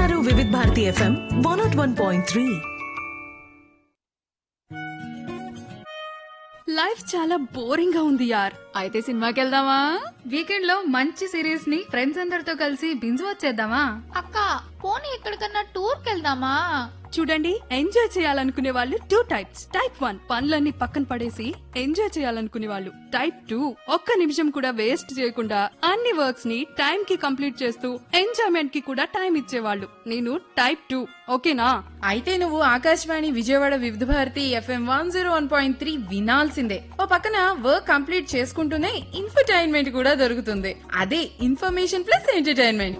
వింటున్నారు Vividh Bharati FM one not one point three life చాలా boring గా ఉంది యార్ అయితే సినిమాకి వెళ్దామా వీకెండ్ లో మంచి సిరీస్ ని ఫ్రెండ్స్ అందరితో కలిసి బింజ్ వచ్చేద్దామా అక్క పోనీ ఎక్కడికన్నా టూర్ కెళ్దామా చూడండి ఎంజాయ్ చేయాలనుకునే వాళ్ళు టూ టైప్స్ టైప్ వన్ పనులన్నీ పక్కన పడేసి ఎంజాయ్ చేయాలనుకునే వాళ్ళు టైప్ టూ ఒక్క నిమిషం కూడా వేస్ట్ చేయకుండా అన్ని వర్క్స్ ని టైం కి కంప్లీట్ చేస్తూ ఎంజాయ్మెంట్ కి కూడా టైం ఇచ్చేవాళ్ళు నేను టైప్ టూ ఓకేనా అయితే నువ్వు Akashvani Vijayawada Vividh Bharati FM one zero one point three వినాల్సిందే ఓ పక్కన వర్క్ కంప్లీట్ చేసుకుంటూనే ఇన్ఫర్టైన్మెంట్ కూడా దొరుకుతుంది అదే ఇన్ఫర్మేషన్ ప్లస్ ఎంటర్టైన్మెంట్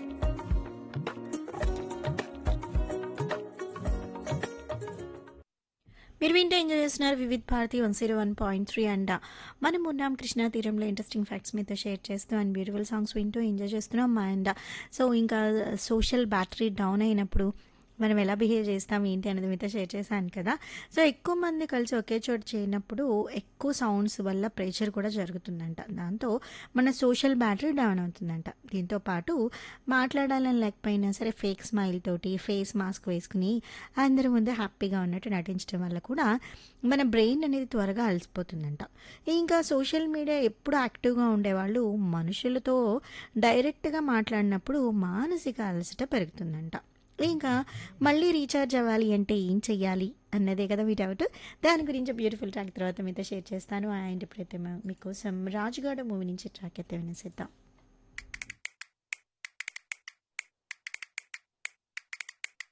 మీరు వింటే ఎంజాయ్ చేస్తున్నారు Vividh Bharati one zero one point three and మనం ఉన్నాం కృష్ణా తీరంలో ఇంట్రెస్టింగ్ ఫ్యాక్ట్స్ మీతో షేర్ చేస్తూ అండ్ బ్యూటిఫుల్ సాంగ్స్ వింటూ ఎంజాయ్ చేస్తున్నాం అండ్ సో ఇంకా సోషల్ బ్యాటరీ డౌన్ అయినప్పుడు మనం ఎలా బిహేవ్ చేస్తాం ఏంటి అనేది మీతో షేర్ చేశాను కదా సో ఎక్కువ మంది కలిసి ఒకే చోట చేయనప్పుడు ఎక్కువ సౌండ్స్ వల్ల ప్రెషర్ కూడా జరుగుతుందంట దాంతో మన సోషల్ బ్యాటరీ డౌన్ అవుతుందంట దీంతో పాటు మాట్లాడాలని లేకపోయినా సరే ఫేక్ స్మైల్ తోటి ఫేస్ మాస్క్ వేసుకుని అందరి ముందు హ్యాపీగా ఉన్నట్టు నటించడం వల్ల కూడా మన బ్రెయిన్ అనేది త్వరగా అలసిపోతుందంట ఇంకా సోషల్ మీడియా ఎప్పుడు యాక్టివ్గా ఉండేవాళ్ళు మనుషులతో డైరెక్ట్గా మాట్లాడినప్పుడు మానసిక అలసట పెరుగుతుందంట ఇంకా మళ్ళీ రీఛార్జ్ అవ్వాలి అంటే ఏం చెయ్యాలి అన్నదే కదా మీ డౌట్ దాని గురించి బ్యూటిఫుల్ ట్రాక్ తర్వాత మీతో షేర్ చేస్తాను అండ్ ఇప్పుడైతే మీకోసం రాజుగాడ మూవీ నుంచి ట్రాక్ అయితే వినేసిద్దాం